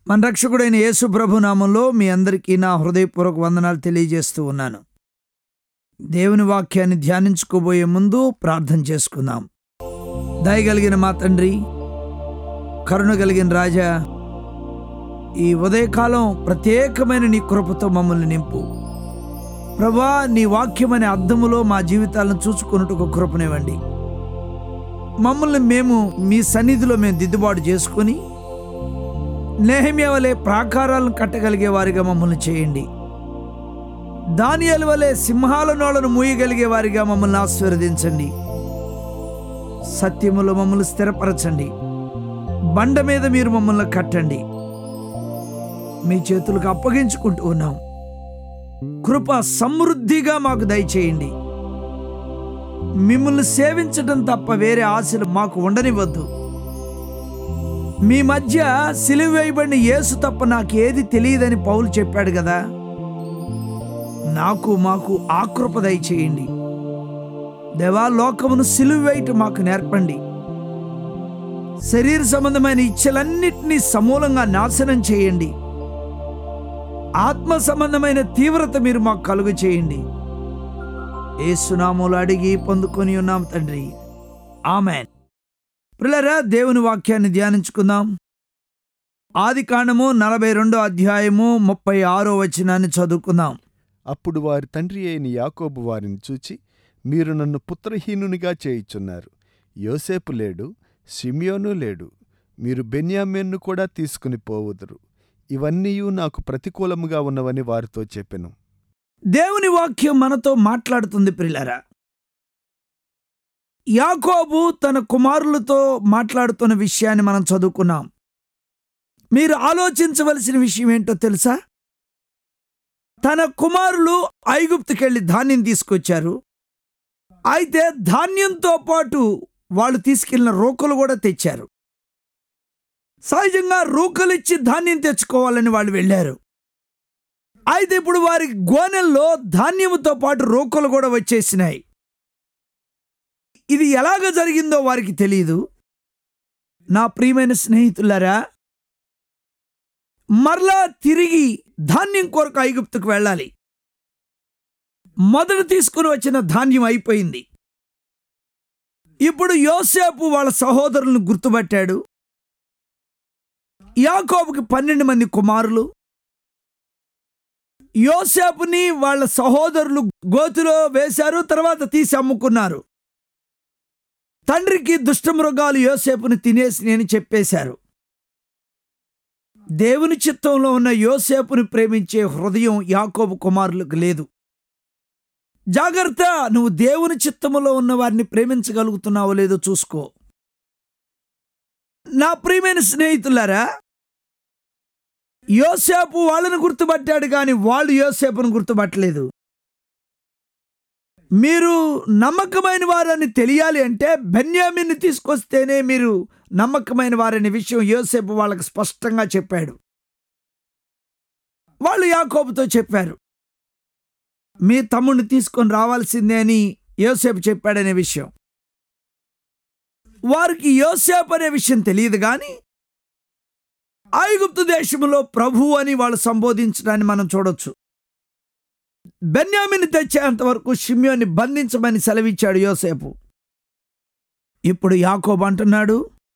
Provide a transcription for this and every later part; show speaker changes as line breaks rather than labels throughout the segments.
మన రక్షకుడైన యేసు ప్రభు నామంలో మీ అందరికీ నా హృదయపూర్వక వందనాలు తెలియజేస్తూ ఉన్నాను దేవుని వాక్యాన్ని ధ్యానించుకోబోయే ముందు ప్రార్థన చేసుకుందాం దయగలిగిన మా తండ్రి కరుణ కలిగిన రాజా ఈ ఉదయకాలం ప్రత్యేకమైన నీ కృపతో మమ్మల్ని నింపు ప్రభా నీ వాక్యమనే అద్దములో మా జీవితాలను చూసుకున్నట్టుకు కృపనివ్వండి మమ్మల్ని మేము మీ సన్నిధిలో మేము దిద్దుబాటు చేసుకొని నేహమ్య వలె ప్రాకారాలను కట్టగలిగే వారిగా మమ్మల్ని చేయండి దానియలు వలె సింహాల నోళ్లను మూయగలిగే వారిగా మమ్మల్ని ఆశీర్వదించండి సత్యములో మమ్మల్ని స్థిరపరచండి బండ మీద మీరు మమ్మల్ని కట్టండి మీ చేతులకు అప్పగించుకుంటూ ఉన్నాం కృప సమృద్ధిగా మాకు దయచేయండి మిమ్మల్ని సేవించడం తప్ప వేరే ఆశలు మాకు ఉండనివ్వద్దు మీ మధ్య సిలువ వేయబడిన యేసు తప్ప నాకు ఏది తెలియదని పౌలు చెప్పాడు కదా నాకు మాకు ఆకృప దయచేయండి దేవా లోకమును సిలువ వేయటం మాకు నేర్పండి శరీర సంబంధమైన ఇచ్చలన్నిటినీ సమూలంగా నాశనం చేయండి ఆత్మ సంబంధమైన తీవ్రత మీరు మాకు కలుగు చేయండి ఏసునాములు అడిగి పొందుకొని ఉన్నాం తండ్రి ఆమెన్ ప్రిలరా దేవుని వాక్యాన్ని ధ్యానించుకుందాం ఆది కాండము నలభై రెండో అధ్యాయము ముప్పై ఆరో వచనాన్ని చదువుకుందాం
అప్పుడు వారి తండ్రి అయిన యాకోబు వారిని చూచి మీరు నన్ను పుత్రహీనునిగా చేయుచున్నారు యోసేపు లేడు సిమియోను లేడు మీరు బెన్యామీన్ను కూడా తీసుకుని పోవుదురు ఇవన్నీయూ నాకు ప్రతికూలముగా ఉన్నవని వారితో చెప్పెను
దేవుని వాక్యం మనతో మాట్లాడుతుంది ప్రిలరా యాకోబు తన కుమారులతో మాట్లాడుతున్న విషయాన్ని మనం చదువుకున్నాం మీరు ఆలోచించవలసిన విషయం ఏంటో తెలుసా తన కుమారులు ఐగుప్తుకెళ్ళి ధాన్యం తీసుకొచ్చారు అయితే ధాన్యంతో పాటు వాళ్ళు తీసుకెళ్లిన రోకలు కూడా తెచ్చారు సహజంగా రూకలిచ్చి ధాన్యం తెచ్చుకోవాలని వాళ్ళు వెళ్ళారు అయితే ఇప్పుడు వారి గోనెల్లో ధాన్యముతో పాటు రోకలు కూడా వచ్చేసినాయి ఇది ఎలాగ జరిగిందో వారికి తెలియదు నా ప్రియమైన స్నేహితులారా మరలా తిరిగి ధాన్యం కొరకు ఐగుప్తుకు వెళ్ళాలి మొదట తీసుకుని వచ్చిన ధాన్యం అయిపోయింది ఇప్పుడు యోసేపు వాళ్ళ సహోదరులను గుర్తుపట్టాడు యాకోబుకి పన్నెండు మంది కుమారులు యోసేపుని వాళ్ళ సహోదరులు గోతిలో వేశారు తర్వాత తీసి అమ్ముకున్నారు తండ్రికి దుష్టమృగాలు యోసేపుని తినేసి నేను చెప్పేశారు దేవుని చిత్తంలో ఉన్న యోసేపుని ప్రేమించే హృదయం యాకోబు కుమారులకు లేదు జాగ్రత్త నువ్వు దేవుని చిత్తములో ఉన్న వారిని ప్రేమించగలుగుతున్నావో లేదో చూసుకో నా ప్రియమైన స్నేహితులారా యోసేపు వాళ్ళని గుర్తుపట్టాడు కానీ వాళ్ళు యోసేపును గుర్తుపట్టలేదు మీరు నమ్మకమైన వారని తెలియాలి అంటే బెన్యామిన్ని తీసుకొస్తేనే మీరు నమ్మకమైన వారనే విషయం యోసేపు వాళ్ళకి స్పష్టంగా చెప్పాడు వాళ్ళు యాకోబుతో చెప్పారు మీ తమ్ముడిని తీసుకొని రావాల్సిందే అని యోసేపు చెప్పాడనే విషయం వారికి యోసేపు అనే విషయం తెలియదు కానీ ఐగుప్తు దేశంలో ప్రభు అని వాళ్ళు సంబోధించడాన్ని మనం చూడొచ్చు బెన్యామిని తెచ్చేంత వరకు షిమ్యోని బంధించమని సెలవిచ్చాడు యోసేపు ఇప్పుడు యాకోబు అంటున్నాడు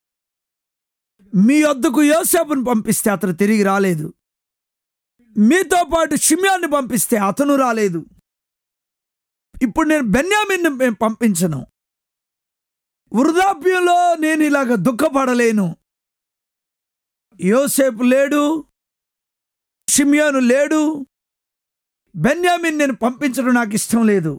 మీ వద్దకు యోసేపును పంపిస్తే అతను తిరిగి రాలేదు మీతో పాటు షిమ్యాన్ని పంపిస్తే అతను రాలేదు ఇప్పుడు నేను బెన్యామిన్ని పంపించను వృద్ధాప్యంలో నేను ఇలాగ దుఃఖపడలేను యోసేపు లేడు షిమ్యాను లేడు బెన్యామిన్ నేను పంపించడం నాకు ఇష్టం లేదు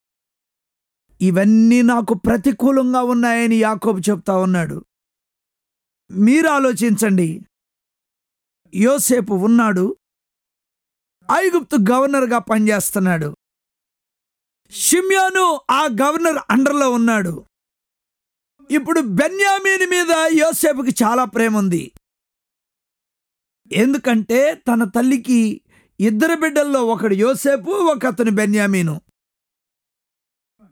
ఇవన్నీ నాకు ప్రతికూలంగా ఉన్నాయని యాకోబు చెప్తా ఉన్నాడు మీరు ఆలోచించండి యోసేపు ఉన్నాడు ఐగుప్తు గవర్నర్గా పనిచేస్తున్నాడు షిమ్యాను ఆ గవర్నర్ అండర్లో ఉన్నాడు ఇప్పుడు బెన్యామీని మీద యోసేపుకి చాలా ప్రేమ ఉంది ఎందుకంటే తన తల్లికి ఇద్దరు బిడ్డల్లో ఒకడు యోసేపు ఒక అతను బెన్యామీను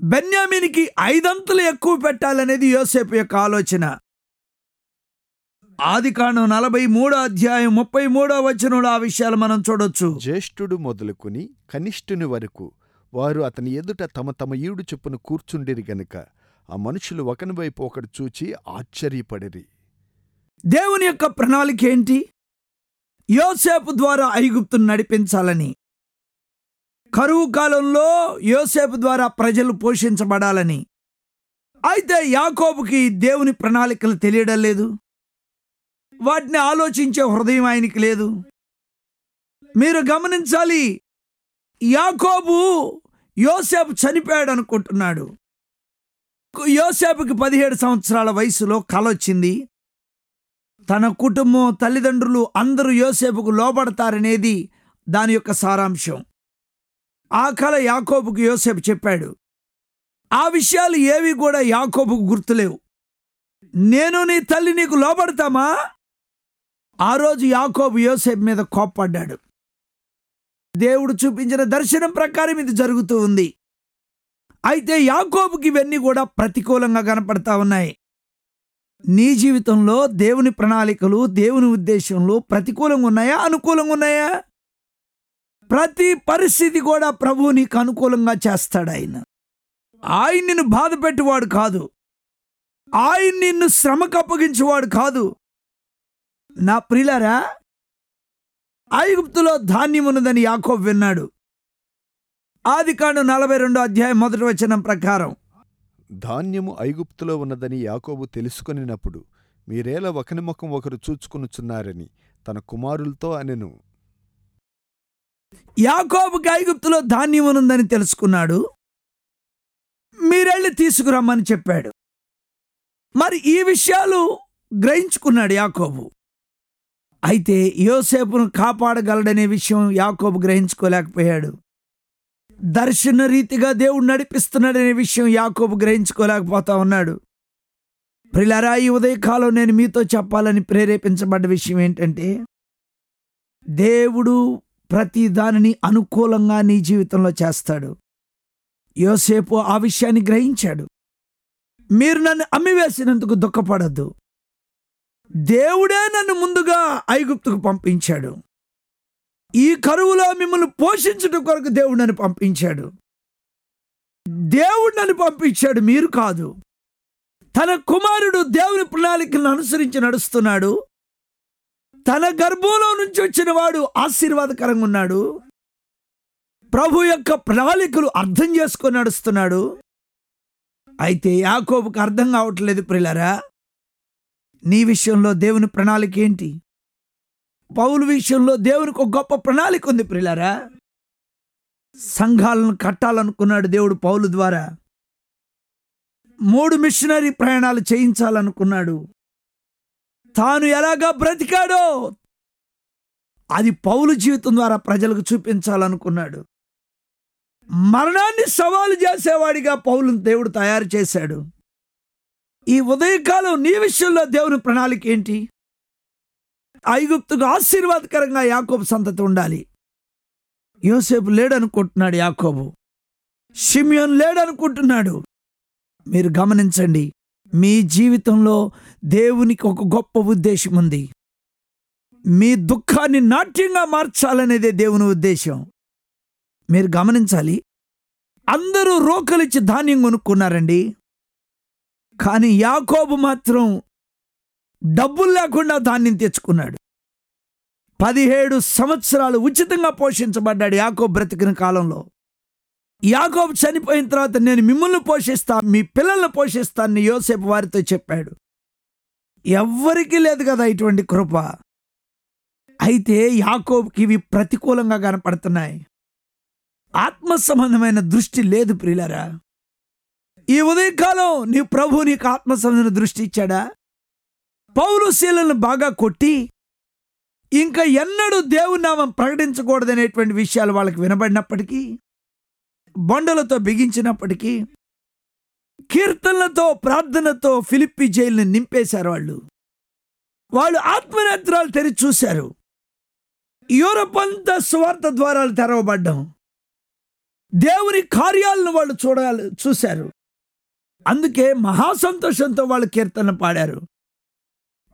బెన్యామీనికి ఐదంతలు ఎక్కువ పెట్టాలనేది యోసేపు యొక్క ఆలోచన ఆది కాండం నలభై మూడో అధ్యాయం ముప్పై మూడో వచనంలో ఆ విషయాలు మనం చూడొచ్చు
జ్యేష్ఠుడు మొదలుకొని కనిష్ఠుని వరకు వారు అతని ఎదుట తమ తమ ఈడు చొప్పున కూర్చుండిరి గనుక ఆ మనుషులు ఒకని వైపు ఒకడు చూచి ఆశ్చర్యపడిరి
దేవుని యొక్క ప్రణాళిక ఏంటి యోసేపు ద్వారా ఐగుప్తును నడిపించాలని కరువు కాలంలో యోసేపు ద్వారా ప్రజలు పోషించబడాలని అయితే యాకోబుకి దేవుని ప్రణాళికలు తెలియడం లేదు వాటిని ఆలోచించే హృదయం ఆయనకి లేదు మీరు గమనించాలి యాకోబు యోసేపు చనిపోయాడు అనుకుంటున్నాడు యోసేపుకి పదిహేడు సంవత్సరాల వయసులో కల వచ్చింది తన కుటుంబం తల్లిదండ్రులు అందరూ యోసేపుకు లోబడతారనేది దాని యొక్క సారాంశం ఆ కళ యాకోబుకు యోసేపు చెప్పాడు ఆ విషయాలు ఏవి కూడా యాకోబుకు గుర్తులేవు నేను నీ తల్లి నీకు లోబడతామా ఆ రోజు యాకోబు యోసేపు మీద కోప్పడ్డాడు దేవుడు చూపించిన దర్శనం ప్రకారం ఇది జరుగుతూ ఉంది అయితే యాకోబుకి ఇవన్నీ కూడా ప్రతికూలంగా కనపడతా ఉన్నాయి నీ జీవితంలో దేవుని ప్రణాళికలు దేవుని ఉద్దేశంలో ప్రతికూలంగా ఉన్నాయా అనుకూలంగా ఉన్నాయా ప్రతి పరిస్థితి కూడా ప్రభువు నీకు అనుకూలంగా చేస్తాడు ఆయన ఆయన నిన్ను బాధ పెట్టేవాడు కాదు ఆయన నిన్ను శ్రమకు అప్పగించేవాడు కాదు నా ప్రియులారా ఐగుప్తులో ధాన్యం ఉన్నదని యాకోబు విన్నాడు ఆది కాండం నలభై రెండో అధ్యాయం మొదటి వచనం ప్రకారం
ధాన్యము ఐగుప్తులో ఉన్నదని యాకోబు తెలుసుకొనినప్పుడు మీరేలా ఒకని ముఖం ఒకరు చూచుకొనుచున్నారని తన కుమారులతో అనెను
యాకోబుకి ఐగుప్తులో ధాన్యం ఉన్నదని తెలుసుకున్నాడు మీరెళ్ళి తీసుకురమ్మని చెప్పాడు మరి ఈ విషయాలు గ్రహించుకున్నాడు యాకోబు అయితే యోసేపును కాపాడగలడనే విషయం యాకోబు గ్రహించుకోలేకపోయాడు దర్శన రీతిగా దేవుడు నడిపిస్తున్నాడనే విషయం యాకోబు గ్రహించుకోలేకపోతా ఉన్నాడు ప్రిలరా ఈ ఉదయకాలం నేను మీతో చెప్పాలని ప్రేరేపించబడ్డ విషయం ఏంటంటే దేవుడు ప్రతి దానిని అనుకూలంగా నీ జీవితంలో చేస్తాడు యోసేపు ఆ విషయాన్ని గ్రహించాడు మీరు నన్ను అమ్మివేసినందుకు దుఃఖపడద్దు దేవుడే నన్ను ముందుగా ఐగుప్తుకు పంపించాడు ఈ కరువులో మిమ్మల్ని పోషించడం కొరకు దేవుడు నన్ను పంపించాడు దేవుడు నన్ను పంపించాడు మీరు కాదు తన కుమారుడు దేవుని ప్రణాళికలను అనుసరించి నడుస్తున్నాడు తన గర్భంలో నుంచి వచ్చిన వాడు ఆశీర్వాదకరంగా ఉన్నాడు ప్రభు యొక్క ప్రణాళికలు అర్థం చేసుకొని నడుస్తున్నాడు అయితే యాకోబుకు అర్థం కావట్లేదు ప్రిలరా నీ విషయంలో దేవుని ప్రణాళిక ఏంటి పౌలు విషయంలో దేవునికి ఒక గొప్ప ప్రణాళిక ఉంది ప్రిలరా సంఘాలను కట్టాలనుకున్నాడు దేవుడు పౌలు ద్వారా మూడు మిషనరీ ప్రయాణాలు చేయించాలనుకున్నాడు తాను ఎలాగా బ్రతికాడో అది పౌలు జీవితం ద్వారా ప్రజలకు చూపించాలనుకున్నాడు మరణాన్ని సవాలు చేసేవాడిగా పౌలును దేవుడు తయారు చేశాడు ఈ ఉదయకాలం నీ విషయంలో దేవుని ప్రణాళిక ఏంటి ఐగుప్తుకు ఆశీర్వాదకరంగా యాకోబు సంతతి ఉండాలి యోసేపు లేడనుకుంటున్నాడు యాకోబు షిమియోన్ లేడనుకుంటున్నాడు మీరు గమనించండి మీ జీవితంలో దేవునికి ఒక గొప్ప ఉద్దేశం ఉంది మీ దుఃఖాన్ని నాట్యంగా మార్చాలనేదే దేవుని ఉద్దేశం మీరు గమనించాలి అందరూ రోకలిచ్చి ధాన్యం కొనుక్కున్నారండి కానీ యాకోబు మాత్రం డబ్బులు లేకుండా ధాన్యం తెచ్చుకున్నాడు పదిహేడు సంవత్సరాలు ఉచితంగా పోషించబడ్డాడు యాకోబు బ్రతికిన కాలంలో యాకోబు చనిపోయిన తర్వాత నేను మిమ్మల్ని పోషిస్తా మీ పిల్లల్ని పోషిస్తానని యోసేపు వారితో చెప్పాడు ఎవ్వరికీ లేదు కదా ఇటువంటి కృప అయితే యాకోబుకి ఇవి ప్రతికూలంగా కనపడుతున్నాయి ఆత్మ సంబంధమైన దృష్టి లేదు ప్రియులరా ఈ ఉదయకాలం నీ ప్రభు నీకు ఆత్మ సంబంధమైన దృష్టి ఇచ్చాడా పౌలు శీలను బాగా కొట్టి ఇంకా ఎన్నడూ దేవుని నామం ప్రకటించకూడదనేటువంటి విషయాలు వాళ్ళకి వినబడినప్పటికీ బండలతో బిగించినప్పటికీ కీర్తనలతో ప్రార్థనతో ఫిలిప్పి జైలుని నింపేశారు వాళ్ళు వాళ్ళు ఆత్మనేత్రాలు తెరిచి చూశారు యూరప్ అంతా స్వార్థ ద్వారాలు తెరవబడ్డం దేవుని కార్యాలను వాళ్ళు చూడాలి చూశారు అందుకే మహాసంతోషంతో వాళ్ళు కీర్తన పాడారు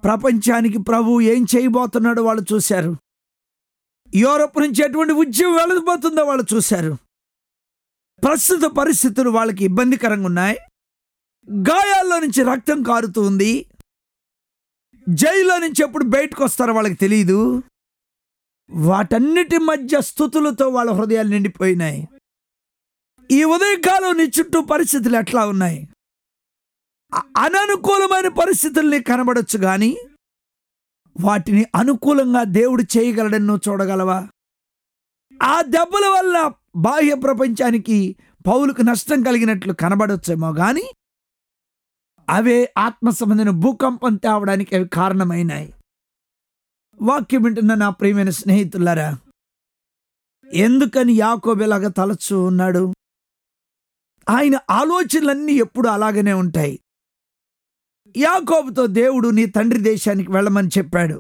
ప్రపంచానికి ప్రభు ఏం చేయబోతున్నాడో వాళ్ళు చూశారు యూరోప్ నుంచి ఎటువంటి ఉద్యమం వెళ్ళిపోతుందో వాళ్ళు చూశారు ప్రస్తుత పరిస్థితులు వాళ్ళకి ఇబ్బందికరంగా ఉన్నాయి గాయాల్లో నుంచి రక్తం కారుతూ ఉంది జైల్లో నుంచి ఎప్పుడు బయటకు వస్తారో వాళ్ళకి తెలియదు వాటన్నిటి మధ్య స్థుతులతో వాళ్ళ హృదయాలు నిండిపోయినాయి ఈ ఉదయకాలం నీ చుట్టూ పరిస్థితులు ఎట్లా ఉన్నాయి అ- అననుకూలమైన పరిస్థితుల్ని కనబడొచ్చు కానీ వాటిని అనుకూలంగా దేవుడు చేయగలడని నువ్వు చూడగలవా ఆ దెబ్బల వల్ల బాహ్య ప్రపంచానికి పౌలకు నష్టం కలిగినట్లు కనబడొచ్చేమో కానీ అవే ఆత్మ సంబంధమైన భూకంపం తేవడానికి అవి కారణమైనాయి వాక్యం వింటున్న నా ప్రియమైన స్నేహితులారా ఎందుకని యాకోబెలాగా తలచు ఉన్నాడు ఆయన ఆలోచనలన్నీ ఎప్పుడు అలాగనే ఉంటాయి యాకోబుతో దేవుడు నీ తండ్రి దేశానికి వెళ్ళమని చెప్పాడు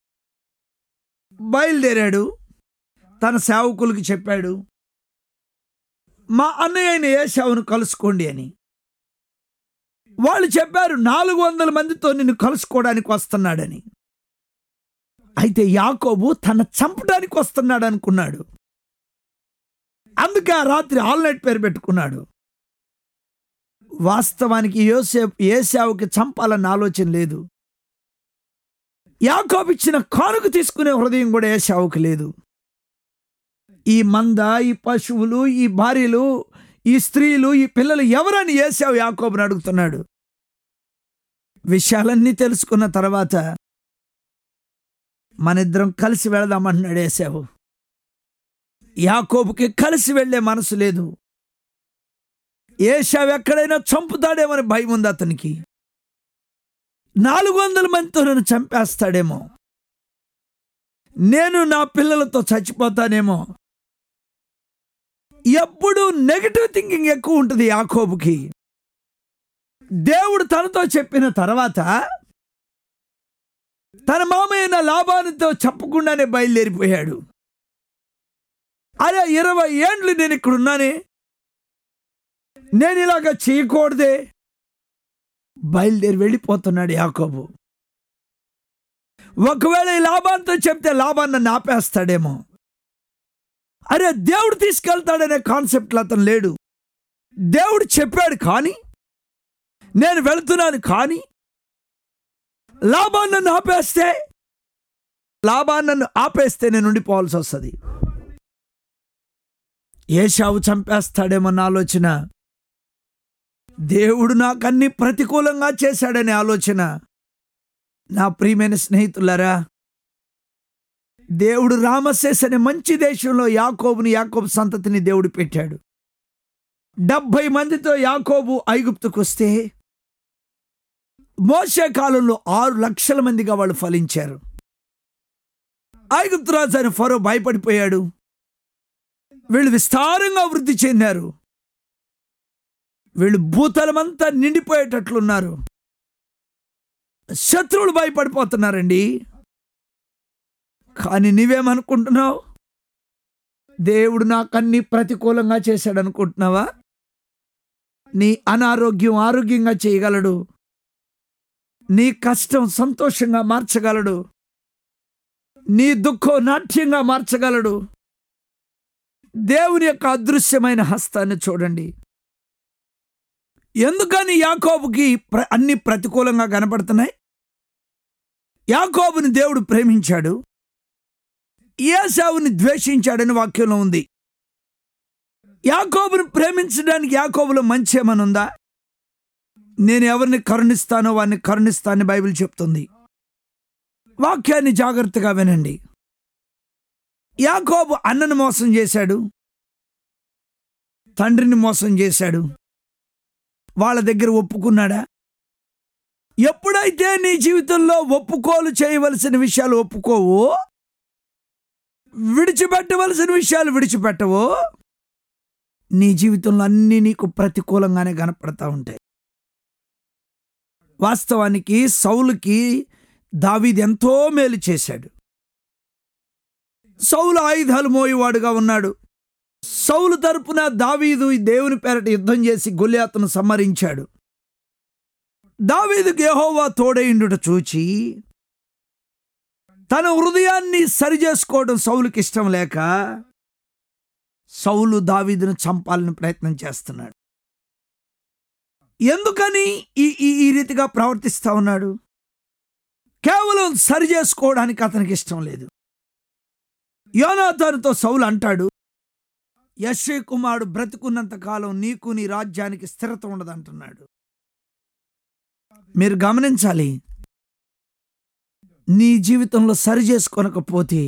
బయలుదేరాడు తన సేవకులకి చెప్పాడు మా అన్నయ్య అయిన ఏసావును కలుసుకోండి అని వాళ్ళు చెప్పారు నాలుగు వందల మందితో నిన్ను కలుసుకోవడానికి వస్తున్నాడని అయితే యాకోబు తన చంపడానికి వస్తున్నాడు అనుకున్నాడు అందుకే ఆ రాత్రి ఆల్ నైట్ పేరు పెట్టుకున్నాడు వాస్తవానికి యోసేపు ఏసావుకి చంపాలన్న ఆలోచన లేదు యాకోబు ఇచ్చిన కానుక తీసుకునే హృదయం కూడా ఏసావుకి లేదు ఈ మంద ఈ పశువులు ఈ భార్యలు ఈ స్త్రీలు ఈ పిల్లలు ఎవరని ఏసావు యాకోబుని అడుగుతున్నాడు విషయాలన్నీ తెలుసుకున్న తర్వాత మనిద్దరం కలిసి వెళదామంటున్నాడు ఏసావు యాకోబుకి కలిసి వెళ్ళే మనసు లేదు ఏషావు ఎక్కడైనా చంపుతాడేమని భయం ఉంది అతనికి నాలుగు వందల మందితో నన్ను చంపేస్తాడేమో నేను నా పిల్లలతో చచ్చిపోతానేమో ఎప్పుడు నెగటివ్ థింకింగ్ ఎక్కువ ఉంటుంది యాకోబుకి దేవుడు తనతో చెప్పిన తర్వాత తన మామయ్య లాభానితో చెప్పకుండానే బయలుదేరిపోయాడు అరే ఇరవై ఏండ్లు నేను ఇక్కడ ఉన్నానే నేను ఇలాగ చేయకూడదే బయలుదేరి వెళ్ళిపోతున్నాడు యాకోబు ఒకవేళ ఈ లాభాంతో చెప్తే లాభాన్ని నన్ను ఆపేస్తాడేమో అరే దేవుడు తీసుకెళ్తాడనే కాన్సెప్ట్లో అతను లేడు దేవుడు చెప్పాడు కానీ నేను వెళుతున్నాను కానీ లాభాన్ని నన్ను ఆపేస్తే లాభాన్ని నన్ను ఆపేస్తే నేను ఉండిపోవాల్సి వస్తుంది ఏషావు చంపేస్తాడేమన్న ఆలోచన దేవుడు నాకు అన్ని ప్రతికూలంగా చేశాడనే ఆలోచన నా ప్రియమైన స్నేహితులారా దేవుడు రామశేష్ అనే మంచి దేశంలో యాకోబుని యాకోబు సంతతిని దేవుడు పెట్టాడు డెబ్భై మందితో యాకోబు ఐగుప్తుకు వస్తే మోసే కాలంలో ఆరు లక్షల మందిగా వాళ్ళు ఫలించారు ఐగుప్తు రాజు అయిన ఫరో భయపడిపోయాడు వీళ్ళు విస్తారంగా వృద్ధి చెందారు వీళ్ళు భూతలమంతా నిండిపోయేటట్లున్నారు శత్రువులు భయపడిపోతున్నారండి కానీ నీవేమనుకుంటున్నావు దేవుడు నాకు అన్ని ప్రతికూలంగా చేశాడు అనుకుంటున్నావా నీ అనారోగ్యం ఆరోగ్యంగా చేయగలడు నీ కష్టం సంతోషంగా మార్చగలడు నీ దుఃఖం నాట్యంగా మార్చగలడు దేవుని యొక్క అదృశ్యమైన హస్తాన్ని చూడండి ఎందుకని యాకోబుకి ప్ర- అన్ని ప్రతికూలంగా కనపడుతున్నాయి యాకోబుని దేవుడు ప్రేమించాడు ఏసావుని ద్వేషించాడని వాక్యంలో ఉంది యాకోబుని ప్రేమించడానికి యాకోబులో మంచి ఏమని ఉందా నేను ఎవరిని కరుణిస్తానో వారిని కరుణిస్తానని బైబిల్ చెప్తుంది వాక్యాన్ని జాగ్రత్తగా వినండి యాకోబు అన్నను మోసం చేశాడు తండ్రిని మోసం చేశాడు వాళ్ళ దగ్గర ఒప్పుకున్నాడా ఎప్పుడైతే నీ జీవితంలో ఒప్పుకోలు చేయవలసిన విషయాలు ఒప్పుకోవు విడిచిపెట్టవలసిన విషయాలు విడిచిపెట్టవో నీ జీవితంలో అన్నీ నీకు ప్రతికూలంగానే కనపడతా ఉంటాయి వాస్తవానికి సౌలుకి దావీద్ ఎంతో మేలు చేశాడు సౌలు ఆయుధాలు మోయేవాడుగా ఉన్నాడు సౌలు తరపున దావీదు ఈ దేవుని పేరట యుద్ధం చేసి గొల్యాతను సంహరించాడు దావీదుకు యెహోవా తోడైండుట చూచి తన హృదయాన్ని సరిచేసుకోవడం సౌలుకి ఇష్టం లేక సౌలు దావీదును చంపాలని ప్రయత్నం చేస్తున్నాడు ఎందుకని ఈ ఈ ఈ రీతిగా ప్రవర్తిస్తా ఉన్నాడు కేవలం సరి చేసుకోవడానికి అతనికి ఇష్టం లేదు యోనాథానుతో సౌలు అంటాడు యశ్వ కుమారుడు బ్రతుకున్నంత కాలం నీకు నీ రాజ్యానికి స్థిరత ఉండదంటున్నాడు మీరు గమనించాలి నీ జీవితంలో సరి చేసుకొనకపోతే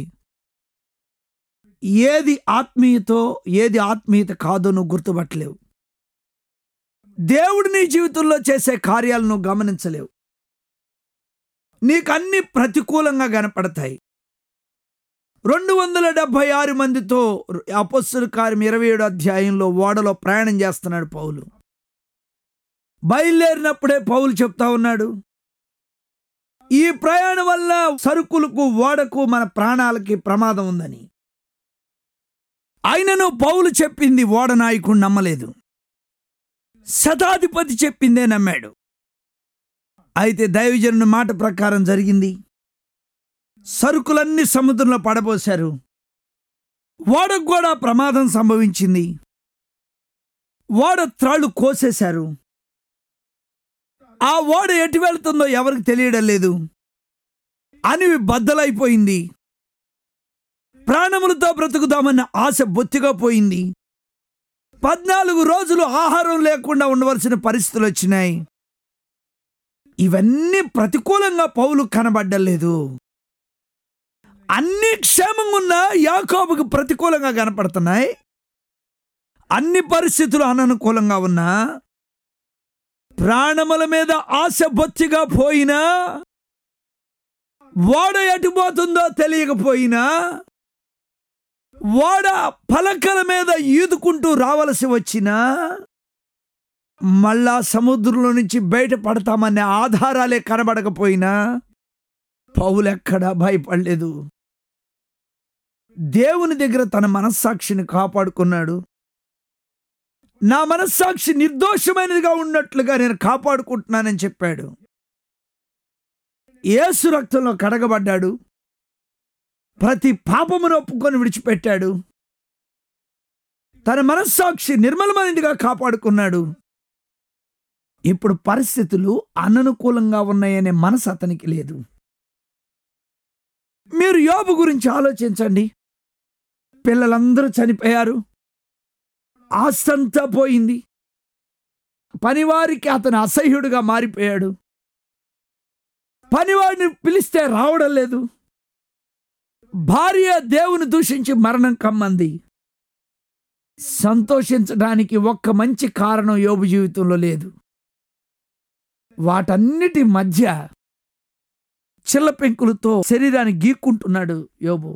ఏది ఆత్మీయతో ఏది ఆత్మీయత కాదో నువ్వు గుర్తుపట్టలేవు దేవుడు నీ జీవితంలో చేసే కార్యాలను నువ్వు గమనించలేవు నీకు అన్ని ప్రతికూలంగా కనపడతాయి రెండు వందల డెబ్బై ఆరు మందితో అపస్సుల కార్యం ఇరవై ఏడు అధ్యాయంలో ఓడలో ప్రయాణం చేస్తున్నాడు పౌలు బయలుదేరినప్పుడే పౌలు చెప్తా ఉన్నాడు ఈ ప్రయాణం వల్ల సరుకులకు ఓడకు మన ప్రాణాలకి ప్రమాదం ఉందని అయినను పౌలు చెప్పింది ఓడ నాయకుడు నమ్మలేదు శతాధిపతి చెప్పిందే నమ్మాడు అయితే దైవజనుని మాట ప్రకారం జరిగింది సరుకులన్నీ సముద్రంలో పడబోశారు ఓడకు కూడా ప్రమాదం సంభవించింది ఓడ త్రాళ్ళు కోసేశారు ఆ ఓడ ఎటు వెళ్తుందో ఎవరికి తెలియడం లేదు అనివి బద్దలైపోయింది ప్రాణములతో బ్రతుకుదామన్న ఆశ బొత్తిగా పోయింది పద్నాలుగు రోజులు ఆహారం లేకుండా ఉండవలసిన పరిస్థితులు వచ్చినాయి ఇవన్నీ ప్రతికూలంగా పౌలు కనబడ్డలేదు అన్ని క్షేమంగా ఉన్న యాకోబుకు ప్రతికూలంగా కనపడుతున్నాయి అన్ని పరిస్థితులు అననుకూలంగా ఉన్నా ప్రాణముల మీద ఆశ బొత్తిగా పోయినా ఓడ ఎటుపోతుందో తెలియకపోయినా ఓడ పలకల మీద ఈదుకుంటూ రావలసి వచ్చినా మళ్ళా సముద్రంలో నుంచి బయటపడతామనే ఆధారాలే కనబడకపోయినా పౌలెక్కడా భయపడలేదు దేవుని దగ్గర తన మనస్సాక్షిని కాపాడుకున్నాడు నా మనస్సాక్షి నిర్దోషమైనదిగా ఉన్నట్లుగా నేను కాపాడుకుంటున్నానని చెప్పాడు ఏసు రక్తంలో కడగబడ్డాడు ప్రతి పాపమును ఒప్పుకొని విడిచిపెట్టాడు తన మనస్సాక్షి నిర్మలమైనదిగా కాపాడుకున్నాడు ఇప్పుడు పరిస్థితులు అననుకూలంగా ఉన్నాయనే మనసు అతనికి లేదు మీరు యోబు గురించి ఆలోచించండి పిల్లలందరూ చనిపోయారు ఆస్తంతా పోయింది పనివారికి అతను అసహ్యుడుగా మారిపోయాడు పనివాడిని పిలిస్తే రావడం లేదు భార్య దేవుని దూషించి మరణం కమ్మంది సంతోషించడానికి ఒక్క మంచి కారణం యోబు జీవితంలో లేదు వాటన్నిటి మధ్య చిల్ల పెంకులతో శరీరాన్ని గీక్కుంటున్నాడు యోబు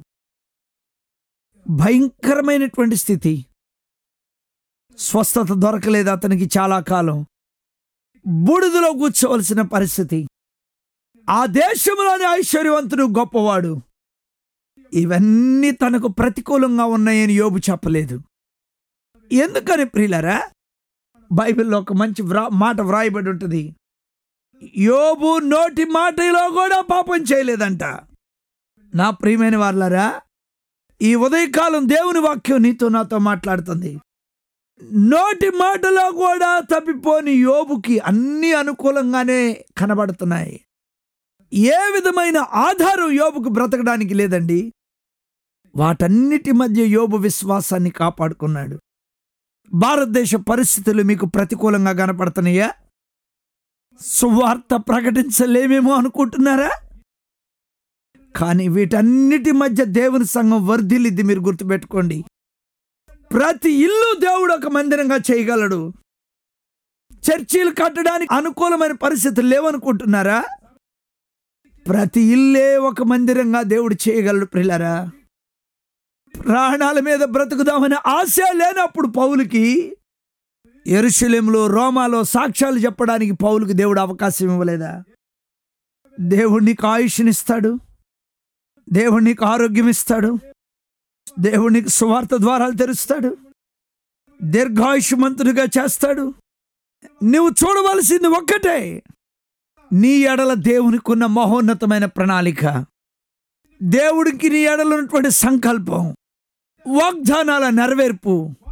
భయంకరమైనటువంటి స్థితి స్వస్థత దొరకలేదు అతనికి చాలా కాలం బూడిదలో కూర్చోవలసిన పరిస్థితి ఆ దేశంలోని ఐశ్వర్యవంతుడు గొప్పవాడు ఇవన్నీ తనకు ప్రతికూలంగా ఉన్నాయని యోబు చెప్పలేదు ఎందుకని ప్రియులరా బైబిల్లో ఒక మంచి వ్రా మాట వ్రాయబడి ఉంటుంది యోబు నోటి మాటలో కూడా పాపం చేయలేదంట నా ప్రియమైన వాళ్ళరా ఈ ఉదయకాలం దేవుని వాక్యం నీతో నాతో మాట్లాడుతుంది నోటి మాటలో కూడా తప్పిపోని యోబుకి అన్ని అనుకూలంగానే కనబడుతున్నాయి ఏ విధమైన ఆధారం యోబుకు బ్రతకడానికి లేదండి వాటన్నిటి మధ్య యోబు విశ్వాసాన్ని కాపాడుకున్నాడు భారతదేశ పరిస్థితులు మీకు ప్రతికూలంగా కనపడుతున్నాయా సువార్త ప్రకటించలేమేమో అనుకుంటున్నారా కానీ వీటన్నిటి మధ్య దేవుని సంఘం వర్ధిల్లిద్ది మీరు గుర్తుపెట్టుకోండి ప్రతి ఇల్లు దేవుడు ఒక మందిరంగా చేయగలడు చర్చీలు కట్టడానికి అనుకూలమైన పరిస్థితులు లేవనుకుంటున్నారా ప్రతి ఇల్లే ఒక మందిరంగా దేవుడు చేయగలడు ప్రిల్లరా ప్రాణాల మీద బ్రతుకుదామనే ఆశ లేనప్పుడు పౌలుకి ఎరుశలేంలో రోమాలో సాక్ష్యాలు చెప్పడానికి పౌలుకి దేవుడు అవకాశం ఇవ్వలేదా దేవుడు నీకు ఆయుష్నిస్తాడు దేవుడు నీకు ఆరోగ్యం ఇస్తాడు దేవుడు నీకు సువార్త ద్వారాలు తెరుస్తాడు దీర్ఘాయుష్మంతుడిగా చేస్తాడు నువ్వు చూడవలసింది ఒక్కటే నీ ఎడల దేవునికున్న మహోన్నతమైన ప్రణాళిక దేవుడికి నీ ఎడలో ఉన్నటువంటి సంకల్పం వాగ్దానాల నెరవేర్పు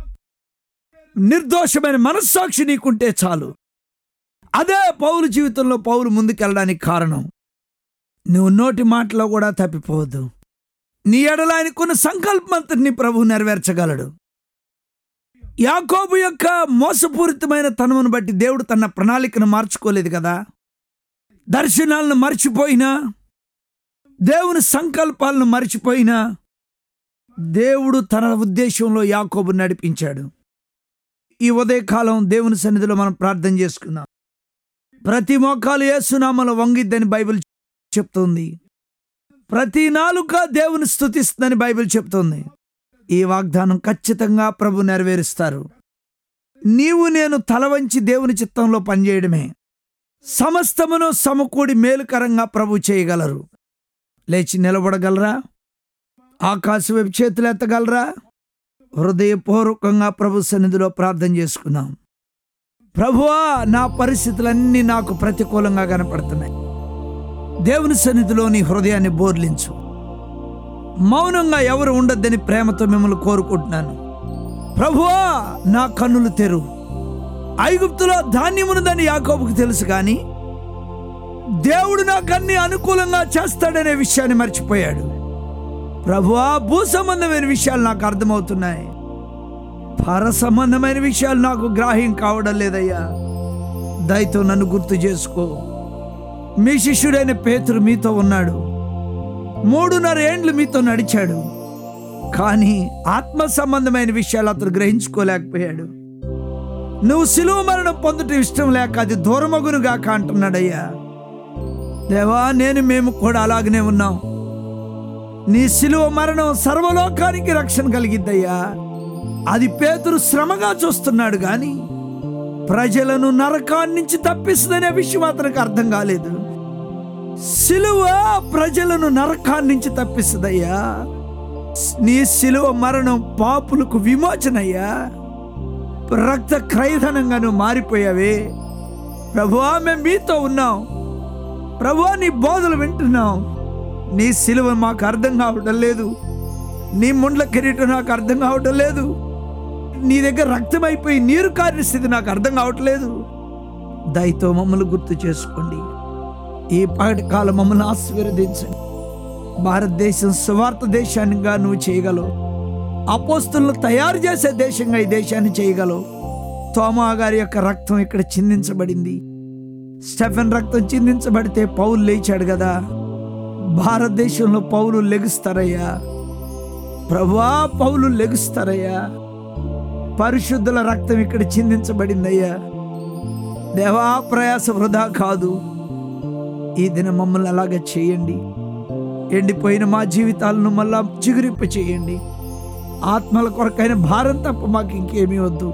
నిర్దోషమైన మనస్సాక్షి నీకుంటే చాలు అదే పౌరు జీవితంలో పౌరు ముందుకెళ్ళడానికి కారణం నువ్వు నోటి మాటలో కూడా తప్పిపోవద్దు నీ ఎడల ఆయనకున్న సంకల్పం అంతటిని ప్రభు నెరవేర్చగలడు యాకోబు యొక్క మోసపూరితమైన తనమును బట్టి దేవుడు తన ప్రణాళికను మార్చుకోలేదు కదా దర్శనాలను మర్చిపోయినా దేవుని సంకల్పాలను మర్చిపోయినా దేవుడు తన ఉద్దేశంలో యాకోబు నడిపించాడు ఈ ఉదయకాలం దేవుని సన్నిధిలో మనం ప్రార్థన చేసుకుందాం ప్రతి మోకాలు ఏసునామలో వంగిద్దని బైబిల్ చెప్తుంది ప్రతి నాలుక దేవుని స్థుతిస్తుందని బైబిల్ చెప్తుంది ఈ వాగ్దానం ఖచ్చితంగా ప్రభు నెరవేరుస్తారు నీవు నేను తల వంచి దేవుని చిత్తంలో పనిచేయడమే సమస్తమును సమకూడి మేలుకరంగా ప్రభు చేయగలరు లేచి నిలబడగలరా ఆకాశ వైపు చేతులు ఎత్తగలరా హృదయపూర్వకంగా ప్రభు సన్నిధిలో ప్రార్థన చేసుకున్నాం ప్రభువా నా పరిస్థితులన్నీ నాకు ప్రతికూలంగా కనపడుతున్నాయి దేవుని సన్నిధిలో నీ హృదయాన్ని బోర్లించు మౌనంగా ఎవరు ఉండొద్దని ప్రేమతో మిమ్మల్ని కోరుకుంటున్నాను ప్రభువా నా కన్నులు తెరు ఐగుప్తులో ధాన్యమున్నదని యాకోబుకు తెలుసు కానీ దేవుడు నాకన్నీ అనుకూలంగా చేస్తాడనే విషయాన్ని మర్చిపోయాడు ప్రభువా భూ సంబంధమైన విషయాలు నాకు అర్థమవుతున్నాయి పర సంబంధమైన విషయాలు నాకు గ్రాహ్యం కావడం లేదయ్యా దయతో నన్ను గుర్తు చేసుకో మీ శిష్యుడైన పేతురు మీతో ఉన్నాడు మూడున్నర ఏండ్లు మీతో నడిచాడు కానీ ఆత్మ సంబంధమైన విషయాలు అతను గ్రహించుకోలేకపోయాడు నువ్వు సిలువ మరణం పొందటం ఇష్టం లేక అది దూరమగునుగాక అంటున్నాడయ్యా దేవా నేను మేము కూడా అలాగనే ఉన్నాం నీ సిలువ మరణం సర్వలోకానికి రక్షణ కలిగిద్దయ్యా అది పేతురు శ్రమగా చూస్తున్నాడు గాని ప్రజలను నరకాన్ని నుంచి తప్పిస్తుందనే విషయం అతనికి అర్థం కాలేదు సిలువ ప్రజలను నరకాన్ని నుంచి తప్పిస్తుందయ్యా నీ సిలువ మరణం పాపులకు విమోచనయ్యా రక్త క్రయధనంగా నువ్వు మారిపోయావే ప్రభువా మేము మీతో ఉన్నాం ప్రభువా నీ బోధలు వింటున్నాం నీ సిలువ మాకు అర్థం కావటం లేదు నీ ముండ్ల కిరీటం నాకు అర్థం కావటం లేదు నీ దగ్గర రక్తం అయిపోయి నీరు కారిన స్థితి నాకు అర్థం కావట్లేదు దయతో మమ్మల్ని గుర్తు చేసుకోండి ఈ పగటి కాలం మమ్మల్ని ఆశీర్వదించండి భారతదేశం స్వార్థ దేశానిగా నువ్వు చేయగలవు అపోస్తులను తయారు చేసే దేశంగా ఈ దేశాన్ని చేయగలవు తోమా గారి యొక్క రక్తం ఇక్కడ చిందించబడింది స్టెఫెన్ రక్తం చిందించబడితే పౌలు లేచాడు కదా భారతదేశంలో పౌలు లెగుస్తారయ్యా ప్రభువా పౌలు లెగుస్తారయ్యా పరిశుద్ధుల రక్తం ఇక్కడ చిందించబడిందయ్యా దేవా ప్రయాస వృధా కాదు ఈ దినం మమ్మల్ని అలాగ చేయండి ఎండిపోయిన మా జీవితాలను మళ్ళా చిగురింప చేయండి ఆత్మల కొరకైన భారం తప్ప మాకు ఇంకేమీ వద్దు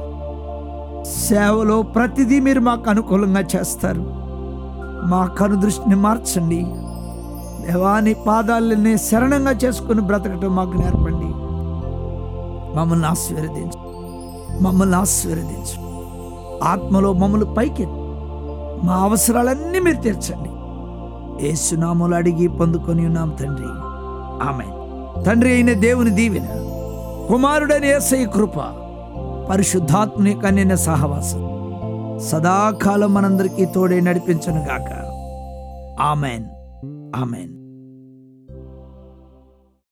సేవలో ప్రతిదీ మీరు మాకు అనుకూలంగా చేస్తారు మా కను దృష్టిని మార్చండి దేవాని పాదాలని శరణంగా చేసుకుని బ్రతకటం మాకు నేర్పండి మమ్మల్ని ఆశీర్వదించు మమ్మల్ని ఆశీర్వదించు ఆత్మలో మమ్మల్ని పైకెత్తి మా అవసరాలన్నీ మీరు తీర్చండి ఏసునాములు అడిగి పొందుకొని ఉన్నాం తండ్రి ఆమె తండ్రి అయిన దేవుని దీవెన కుమారుడైన ఏసై కృప పరిశుద్ధాత్మని కన్యన సహవాసం సదాకాలం మనందరికీ తోడే నడిపించను గాక ఆమెన్ ఆమెన్